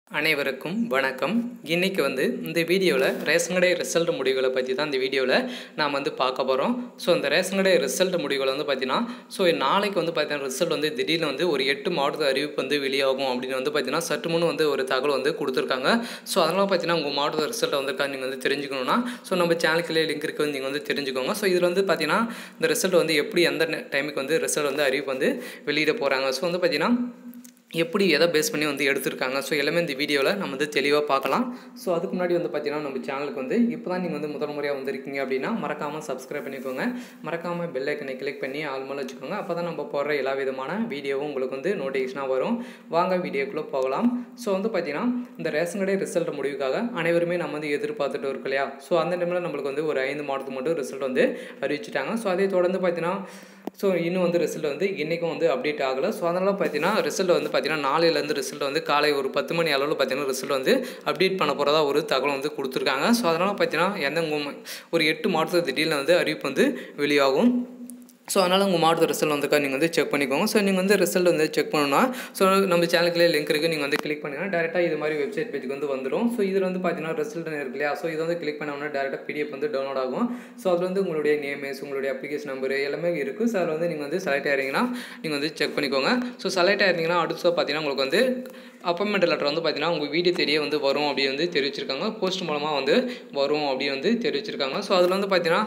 அனைவருக்கும் வணக்கம் இன்றைக்கி வந்து இந்த வீடியோவில் ரேஷன் கடை ரிசல்ட் முடிவுகளை பற்றி தான் இந்த வீடியோவில் நாம் வந்து பார்க்க போகிறோம் ஸோ இந்த ரேஷன் கடை ரிசல்ட் முடிவுகள் வந்து பார்த்தீங்கன்னா ஸோ நாளைக்கு வந்து பார்த்தீங்கன்னா ரிசல்ட் வந்து திடீர்னு வந்து ஒரு எட்டு மாவட்ட அறிவிப்பு வந்து வெளியாகும் அப்படின்னு வந்து பார்த்தீங்கன்னா சற்று முன் வந்து ஒரு தகவல் வந்து கொடுத்துருக்காங்க ஸோ அதனால் பார்த்தீங்கன்னா உங்கள் மாவட்ட ரிசல்ட் வந்திருக்கா நீங்கள் வந்து தெரிஞ்சுக்கணுன்னா ஸோ நம்ம சேனலுக்குள்ளே லிங்க் இருக்குது வந்து நீங்கள் வந்து தெரிஞ்சுக்கோங்க ஸோ இதில் வந்து பார்த்தீங்கன்னா இந்த ரிசல்ட் வந்து எப்படி எந்த டைமுக்கு வந்து ரிசல்ட் வந்து அறிவிப்பு வந்து வெளியிட போகிறாங்க ஸோ வந்து பார்த்தீங்கன்னா எப்படி எதை பேஸ் பண்ணி வந்து எடுத்திருக்காங்க ஸோ எல்லாமே இந்த வீடியோவில் நம்ம வந்து தெளிவாக பார்க்கலாம் ஸோ அதுக்கு முன்னாடி வந்து பார்த்தீங்கன்னா நம்ம சேனலுக்கு வந்து இப்போ தான் நீங்கள் வந்து முதல் முறையாக வந்திருக்கீங்க அப்படின்னா மறக்காமல் சப்ஸ்கிரைப் பண்ணிக்கோங்க மறக்காமல் பெல் ஐக்கனை கிளிக் பண்ணி ஆல் மேலே வச்சுக்கோங்க அப்போ தான் நம்ம போடுற எல்லா விதமான வீடியோவும் உங்களுக்கு வந்து நோட்டிஃபிகேஷனாக வரும் வாங்க வீடியோக்குள்ளே போகலாம் ஸோ வந்து பார்த்தீங்கன்னா இந்த ரேஷன் கடை ரிசல்ட் முடிவுக்காக அனைவருமே நம்ம வந்து எதிர்பார்த்துட்டு இருக்கோம் இல்லையா ஸோ அந்த டைமில் நம்மளுக்கு வந்து ஒரு ஐந்து மாதத்துக்கு மட்டும் ரிசல்ட் வந்து அறிவிச்சிட்டாங்க ஸோ அதை தொடர்ந்து பார்த்தீங்கன்னா ஸோ இன்னும் வந்து ரிசல்ட் வந்து இன்றைக்கும் வந்து அப்டேட் ஆகலை ஸோ அதனால் பார்த்தீங்கன்னா ரிசல்ட் வந்து பார்த்தீங்கன்னா நாளையிலேருந்து ரிசல்ட் வந்து காலை ஒரு பத்து மணி அளவில் பார்த்தீங்கன்னா ரிசல்ட் வந்து அப்டேட் பண்ண போகிறதா ஒரு தகவல் வந்து கொடுத்துருக்காங்க ஸோ அதனால் பார்த்தீங்கன்னா எந்த உங்க- ஒரு எட்டு மாதத்துக்கு திடீர்னு வந்து அறிவிப்பு வந்து வெளியாகும் ஸோ அதனால் உங்கள் மாவட்ட ரிசல்ட் வந்துக்கா நீங்கள் வந்து செக் பண்ணிக்கோங்க ஸோ நீங்கள் வந்து ரிசல்ட் வந்து செக் பண்ணணும்னா ஸோ நம்ம சேனலுக்குள்ளே லிங்க் இருக்குது நீங்கள் வந்து கிளிக் பண்ணுங்கள் டேரெக்டாக இது மாதிரி வெப்சைட் பேஜுக்கு வந்து வந்துடும் ஸோ இதில் வந்து பார்த்தீங்கன்னா ரிசல்ட் இருக்கு இல்லையா ஸோ இதை வந்து கிளிக் பண்ணோம்னா டேரெக்டாக பிடிஎஃப் வந்து டவுன்லோட் ஆகும் ஸோ அதில் வந்து உங்களுடைய நேமேஸ் உங்களுடைய அப்ளிகேஷன் நம்பர் எல்லாமே இருக்குது ஸோ அதில் வந்து நீங்கள் வந்து செலக்ட் ஆகிறீங்கன்னா நீங்கள் வந்து செக் பண்ணிக்கோங்க ஸோ செலக்ட் ஆயிருந்தீங்கன்னா அடுத்து பார்த்தீங்கன்னா உங்களுக்கு வந்து அப்பாயின்மெண்ட் லெட்டர் வந்து பார்த்தீங்கன்னா உங்கள் வீடு தேடியே வந்து வரும் அப்படி வந்து தெரிவிச்சிருக்காங்க போஸ்ட் மூலமாக வந்து வரும் அப்படி வந்து தெரிவிச்சிருக்காங்க ஸோ அதில் வந்து பார்த்தீங்கன்னா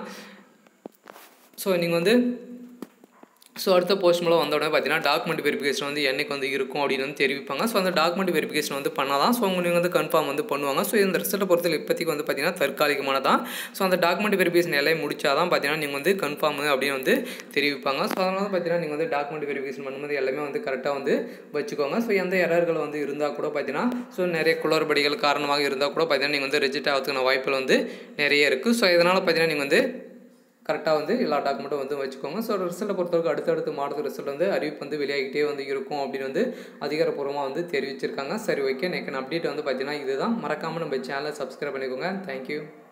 ஸோ நீங்கள் வந்து ஸோ அடுத்த போஸ்ட் மூலம் வந்த உடனே பார்த்தீங்கன்னா டாக்குமெண்ட் வெரிஃபிகேஷன் வந்து என்னைக்கு வந்து இருக்கும் அப்படின்னு வந்து தெரிவிப்பாங்க ஸோ அந்த டாக்குமெண்ட் வெரிஃபிகேஷன் வந்து பண்ணால் தான் ஸோ உங்களுக்கு வந்து கன்ஃபார்ம் வந்து பண்ணுவாங்க ஸோ இந்த ரிசல்ட்டை பொறுத்தவரை இப்போதைக்கு வந்து பார்த்தீங்கன்னா தற்காலிகமானதான் ஸோ அந்த டாக்குமெண்ட் வெரிஃபிகேஷன் எல்லாம் முடிச்சா தான் பார்த்தீங்கன்னா நீங்கள் வந்து கன்ஃபார்ம் அப்படின்னு வந்து தெரிவிப்பாங்க ஸோ அதனால தான் பார்த்தீங்கன்னா நீங்கள் வந்து டாக்குமெண்ட் வெரிஃபிகேஷன் பண்ணும்போது எல்லாமே வந்து கரெக்டாக வந்து வச்சுக்கோங்க ஸோ எந்த எரர்கள் வந்து இருந்தால் கூட பார்த்தீங்கன்னா ஸோ நிறைய குளறுபடிகள் காரணமாக இருந்தால் கூட பார்த்தீங்கன்னா நீங்கள் வந்து ரிஜெக்ட் ஆகிறதுக்கான வாய்ப்புகள் வந்து நிறைய இருக்குது ஸோ இதனால் பார்த்தீங்கன்னா நீங்கள் வந்து கரெக்டாக வந்து எல்லா டாக்குமெண்ட்டும் வந்து வச்சுக்கோங்க ஸோ ரிசல்ட்டை பொறுத்தவரைக்கும் அடுத்தடுத்து மாடல் ரிசல்ட் வந்து அறிவிப்பு வந்து வெளியாகிட்டே வந்து இருக்கும் அப்படின்னு வந்து அதிகாரப்பூர்வமாக வந்து தெரிவிச்சிருக்காங்க சரி ஓகே நெக்கன் அப்டேட் வந்து பார்த்தீங்கன்னா இதுதான் மறக்காமல் நம்ம சேனலை சப்ஸ்கிரைப் பண்ணிக்கோங்க தேங்க்யூ